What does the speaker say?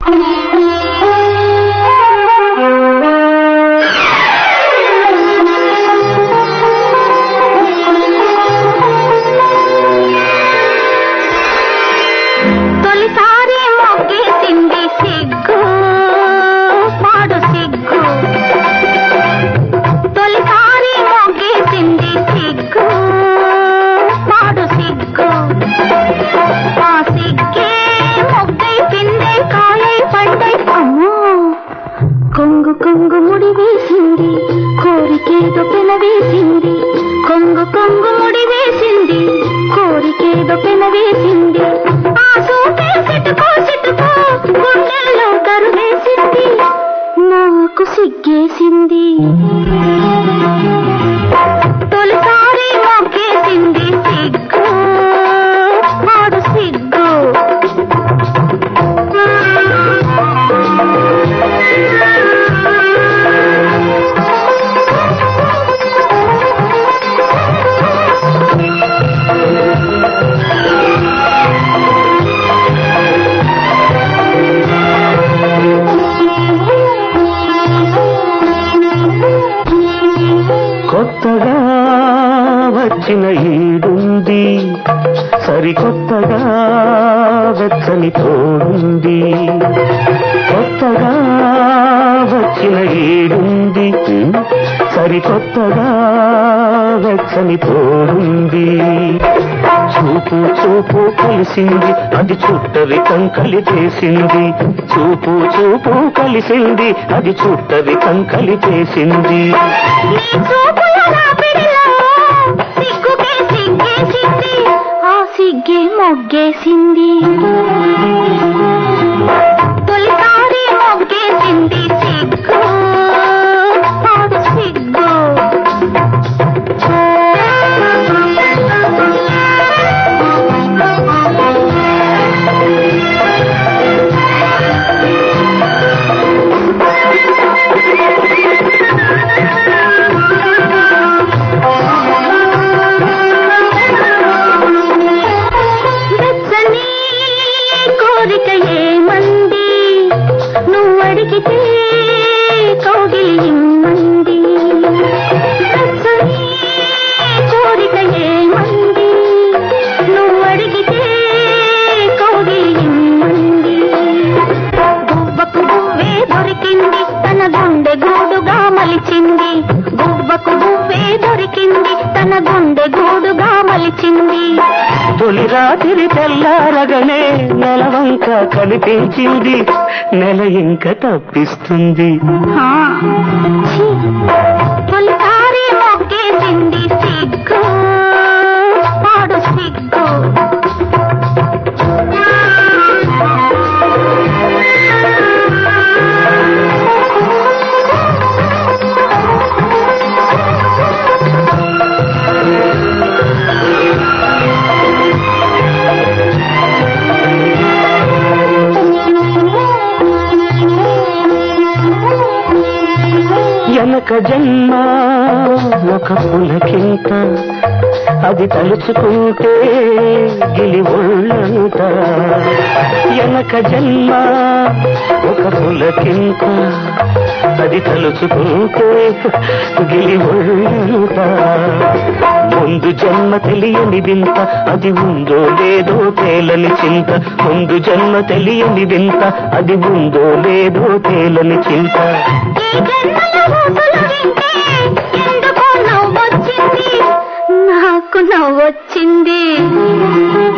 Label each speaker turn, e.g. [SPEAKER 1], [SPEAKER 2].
[SPEAKER 1] తొలిసారి మొగ్గేసింది సిగ్గు పాడు సిగ్గు తొలిసారి మొగ్గేసింది సిగ్గు పాడు సిగ్గు ఆ సిగ్గే మొగ్గై పిందై కాయై పండై అమ్మో కొంగు కొంగు ముడి వేసింది కోరికేదో పెనవేసింది కొంగు కొంగు ముడి వేసింది కోరికేదో పెనవేసింది ఆ సూపే సిటుకో సిటుకో గుండెల్లో కరువేసింది నాకు సిగ్గేసింది తొలిసారి మొగ్గేసింది సిగ్గు పాడు సిగ్గు
[SPEAKER 2] కొత్తగా వచ్చిన ఈడుంది సరికొత్తగా వెచ్చని తోడుంది కొత్తగా వచ్చిన ఈడుంది సరికొత్తగా వెచ్చని తోడుంది చూపు చూపు కలిసింది అది చుట్టరికం కలిపేసింది చూపు చూపు కలిసింది అది చుట్టరికం కలిపేసింది
[SPEAKER 1] నీ చూపుల రాపిడిలో సిగ్గుకే సిగ్గేసింది ఆ సిగ్గే మొగ్గేసింది తొలిసారి మొగ్గేసింది సిగ్గు పాడు సిగ్గు వెచ్చని కోరిక ఏమంది నువ్వు అడిగితే కౌగిలి ఇమ్మంది వెచ్చని కోరిక ఏమంది నువ్వు అడిగితే కౌగిలి ఇమ్మంది గువ్వకు గువ్వే దొరికింది తన గుండె గూడుగా మలిచింది గువ్వకు గువ్వే దొరికింది తన గుండె గూడుగా మలిచింది
[SPEAKER 2] తొలి రాత్రి తెల్లారగనే నెలవంక కనిపించింది నెల ఇంక తప్పిస్తుంది
[SPEAKER 1] ఆ, ఛీ, తొలిసారి మొగ్గేసింది సిగ్గు పాడు సిగ్గు
[SPEAKER 2] ఎనక జన్మ ఒక పులకింత అది తలుచుకుంటే గిలి ఒళ్ళంత ఎనక జన్మ ఒక పులకింత అది తలుచుకుంటే గిలి ఒళ్ళంత ముందు జన్మ తెలియని వింత అది ఉందో లేదో తేలని చింత ముందు జన్మ తెలియని వింత అది ఉందో లేదో తేలని చింత
[SPEAKER 1] ఈ జన్మల ఊసులు వింటే ఎందుకో నవ్వొచ్చింది నాకు నవ్వొచ్చింది